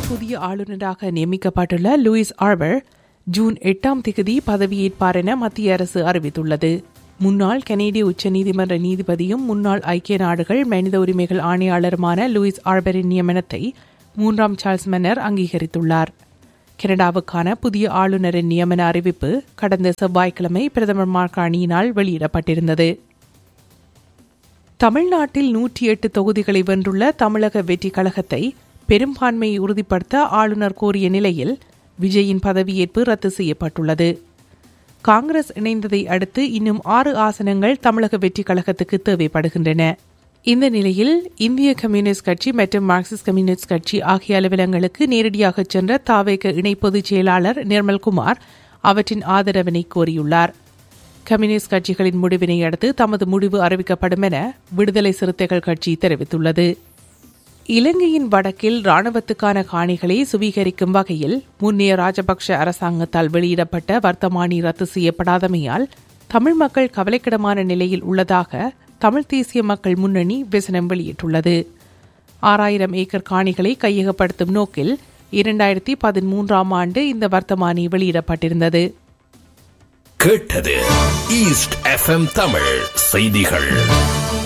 புதிய ஆளுநராக நியமிக்கப்பட்டுள்ள லூயிஸ் ஆர்பர் ஜூன் எட்டாம் திகதி பதவியேற்பார் என மத்திய அரசு அறிவித்துள்ளது முன்னாள் கனேடிய உச்சநீதிமன்ற நீதிபதியும் முன்னாள் ஐக்கிய நாடுகள் மனித உரிமைகள் ஆணையாளருமான லூயிஸ் ஆர்பரின் நியமனத்தை மூன்றாம் சார்ல்ஸ் மன்னர் அங்கீகரித்துள்ளார் கனடாவுக்கான புதிய ஆளுநரின் நியமன அறிவிப்பு கடந்த செவ்வாய்க்கிழமை பிரதமர் மார்கானியினால் வெளியிடப்பட்டிருந்தது தமிழ்நாட்டில் நூற்றி எட்டு தொகுதிகளை வென்றுள்ள தமிழக வெற்றி கழகத்தை பெரும்பான்மையை உறுதிப்படுத்த ஆளுநர் கோரிய நிலையில் விஜயின் பதவியேற்பு ரத்து செய்யப்பட்டுள்ளது காங்கிரஸ் இணைந்ததை அடுத்து இன்னும் ஆறு ஆசனங்கள் தமிழக வெற்றி கழகத்துக்கு தேவைப்படுகின்றன இந்த நிலையில் இந்திய கம்யூனிஸ்ட் கட்சி மற்றும் மார்க்சிஸ்ட் கம்யூனிஸ்ட் கட்சி ஆகிய அலுவலங்களுக்கு நேரடியாக சென்ற தாவேக இணை பொதுச் செயலாளர் நிர்மல்குமார் அவற்றின் ஆதரவினை கோரியுள்ளார் கம்யூனிஸ்ட் கட்சிகளின் முடிவினை அடுத்து தமது முடிவு அறிவிக்கப்படும் என விடுதலை சிறுத்தைகள் கட்சி தெரிவித்துள்ளது இலங்கையின் வடக்கில் ராணுவத்துக்கான காணிகளை சுவீகரிக்கும் வகையில் முன்னைய ராஜபக்ஷ அரசாங்கத்தால் வெளியிடப்பட்ட வர்த்தமானி ரத்து செய்யப்படாதமையால் தமிழ் மக்கள் கவலைக்கிடமான நிலையில் உள்ளதாக தமிழ் தேசிய மக்கள் முன்னணி விசனம் வெளியிட்டுள்ளது ஆறாயிரம் ஏக்கர் காணிகளை கையகப்படுத்தும் நோக்கில் இரண்டாயிரத்தி பதிமூன்றாம் ஆண்டு இந்த வர்த்தமானி வெளியிடப்பட்டிருந்தது கேட்டது ஈஸ்ட் எஃப்எம் தமிழ் செய்திகள்